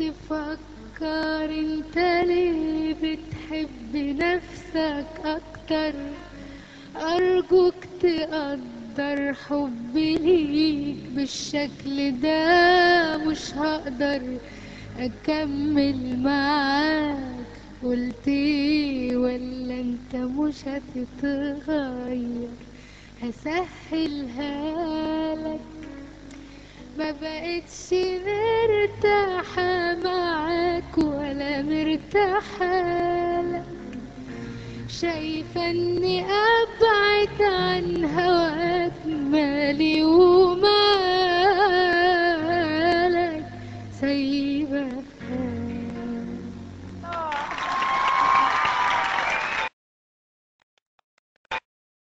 تفكر انت ليه بتحب نفسك اكتر ارجوك تقدر حبي ليك بالشكل ده مش هقدر اكمل معاك قلت ايه ولا انت مش هتتغير هسهلها لك ما بقتش مرتاحة معاك ولا مرتاحة لك شايفة اني ابعد عن هواك مالي